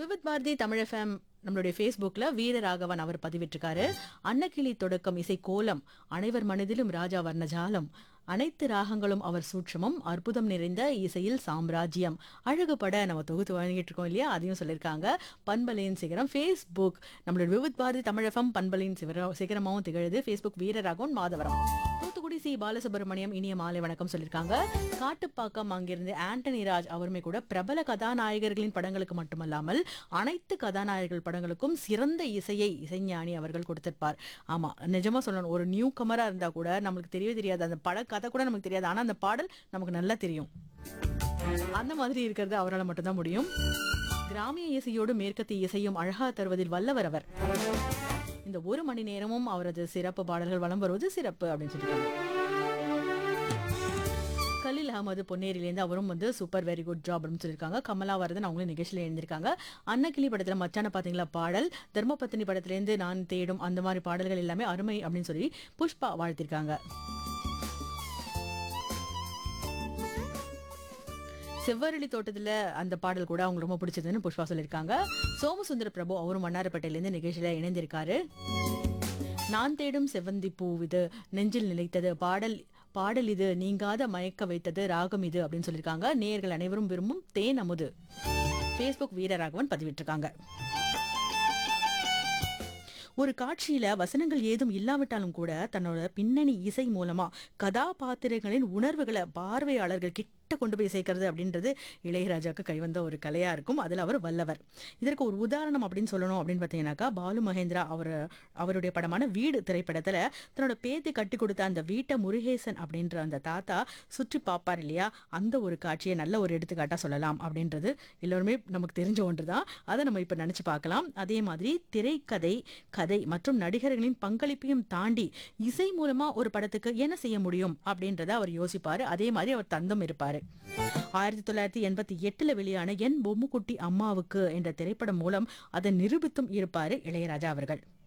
Vividh Bharathi Tamil FM நம்மளுடைய ஃபேஸ்புக்ல வீரராகவன் அவர் பதிவிட்டிருக்காரு அன்னக்கிளி தொடக்கம் இசை கோலம் அனைவர் மனதிலும் ராஜா வர்ணஜாலம் அனைத்து ராகங்களும் அவர் சூட்சமம் அற்புதம் நிறைந்த இசையில் சாம்ராஜ்யம் அழகுபட நம்ம தொகுத்து வழங்கிட்டு இருக்கோம் இல்லையா அதையும் சொல்லியிருக்காங்க பண்பலையின் சிகரம் ஃபேஸ்புக் நம்மளோட விவித் பாரதி தமிழ் எஃப்எம் பண்பலையின் சிகரம் சிகரமாகவும் திகழுது ஃபேஸ்புக் வீரராகவன் மாதவரம் தூத்துக்குடி சி பாலசுப்ரமணியம் இனிய மாலை வணக்கம் சொல்லியிருக்காங்க காட்டுப்பாக்கம் அங்கிருந்து ஆண்டனி ராஜ் அவருமே கூட பிரபல கதாநாயகர்களின் படங்களுக்கு மட்டுமல்லாமல் அனைத்து கதாநாயகர்கள் படங்களுக்கும் சிறந்த இசையை இசைஞானி அவர்கள் கொடுத்திருப்பார் ஆமா நிஜமா சொல்லணும் ஒரு நியூ கமரா இருந்தா கூட நம்மளுக்கு தெரியவே தெரியாது அந்த பட கதை கூட நமக்கு தெரியாது ஆனா அந்த பாடல் நமக்கு நல்லா தெரியும் அந்த மாதிரி இருக்கிறது அவரால் மட்டும்தான் முடியும் கிராமிய இசையோடு மேற்கத்திய இசையும் அழகா தருவதில் வல்லவர் அவர் இந்த ஒரு மணி நேரமும் அவரது சிறப்பு பாடல்கள் வலம் வருவது சிறப்பு அப்படின்னு சொல்லியிருக்காங்க கலீல் அகமது பொன்னேரியிலேருந்து அவரும் வந்து சூப்பர் வெரி குட் ஜாப் அப்படின்னு சொல்லியிருக்காங்க கமலா வரதன் அவங்களும் நிகழ்ச்சியில் எழுந்திருக்காங்க அன்னக்கிளி படத்துல மச்சான பாத்தீங்களா பாடல் தர்மபத்தினி படத்திலேருந்து நான் தேடும் அந்த மாதிரி பாடல்கள் எல்லாமே அருமை அப்படின்னு சொல்லி புஷ்பா வாழ்த்திருக்காங்க செவ்வரளி தோட்டத்துல அந்த பாடல் கூட அவங்க ரொம்ப பிடிச்சதுன்னு புஷ்பா சொல்லியிருக்காங்க சோமசுந்தர பிரபு அவரும் மன்னாரப்பேட்டையிலேருந்து நிகழ்ச்சியில இணைந்திருக்காரு நான் தேடும் செவ்வந்தி பூ இது நெஞ்சில் நிலைத்தது பாடல் பாடல் இது நீங்காத மயக்க வைத்தது ராகம் இது அப்படின்னு சொல்லியிருக்காங்க நேயர்கள் அனைவரும் விரும்பும் தேன் அமுது ஃபேஸ்புக் வீரராகவன் பதிவிட்டிருக்காங்க ஒரு காட்சியில வசனங்கள் ஏதும் இல்லாவிட்டாலும் கூட தன்னோட பின்னணி இசை மூலமா கதாபாத்திரங்களின் உணர்வுகளை பார்வையாளர்கள் கிட்ட கொண்டு போய் சேர்க்கறது அப்படின்றது இளையராஜாக்கு கைவந்த ஒரு கலையா இருக்கும் அதுல அவர் வல்லவர் இதற்கு ஒரு உதாரணம் அப்படின்னு சொல்லணும் அப்படின்னு பார்த்தீங்கன்னாக்கா பாலு மகேந்திரா அவர் அவருடைய படமான வீடு திரைப்படத்துல தன்னோட பேத்தி கட்டி கொடுத்த அந்த வீட்டை முருகேசன் அப்படின்ற அந்த தாத்தா சுற்றி பார்ப்பார் இல்லையா அந்த ஒரு காட்சியை நல்ல ஒரு எடுத்துக்காட்டா சொல்லலாம் அப்படின்றது எல்லோருமே நமக்கு தெரிஞ்ச ஒன்று தான் அதை நம்ம இப்ப நினைச்சு பார்க்கலாம் அதே மாதிரி திரைக்கதை கதை மற்றும் நடிகர்களின் பங்களிப்பையும் தாண்டி இசை மூலமா ஒரு படத்துக்கு என்ன செய்ய முடியும் அப்படின்றத அவர் யோசிப்பாரு அதே மாதிரி அவர் தந்தம் இருப்பாரு ஆயிரத்தி தொள்ளாயிரத்தி எண்பத்தி எட்டுல வெளியான என் பொம்முக்குட்டி அம்மாவுக்கு என்ற திரைப்படம் மூலம் அதை நிரூபித்தும் இருப்பாரு இளையராஜா அவர்கள்